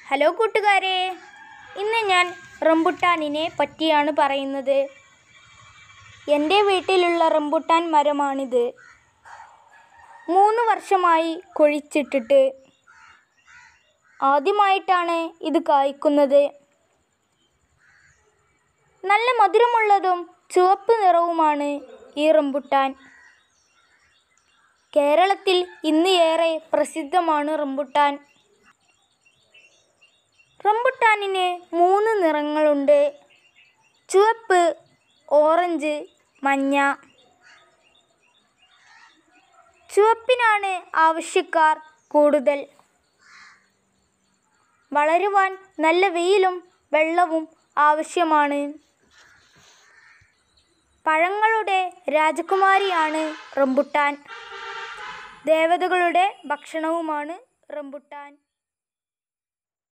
hello കൂട്ടുകാരെ ഇന്ന് ഞാൻ റംബുട്ടാനിനെ പറ്റിയാണ് പറയുന്നത് എൻ്റെ വീട്ടിലുള്ള റംബുട്ടാൻ മരമാണിത് മൂന്ന് വർഷമായി കുഴിച്ചിട്ടിട്ട് ആദ്യമായിട്ടാണ് ഇത് കായ്ക്കുന്നത് നല്ല മധുരമുള്ളതും ചുവപ്പ് നിറവുമാണ് ഈ റംബുട്ടാൻ കേരളത്തിൽ ഇന്ന് ഏറെ പ്രസിദ്ധമാണ് റംബുട്ടാൻ റംബുട്ടാനിന് മൂന്ന് നിറങ്ങളുണ്ട് ചുവപ്പ് ഓറഞ്ച് മഞ്ഞ ചുവപ്പിനാണ് ആവശ്യക്കാർ കൂടുതൽ വളരുവാൻ നല്ല വെയിലും വെള്ളവും ആവശ്യമാണ് പഴങ്ങളുടെ രാജകുമാരിയാണ് റംബുട്ടാൻ ദേവതകളുടെ ഭക്ഷണവുമാണ് റംബുട്ടാൻ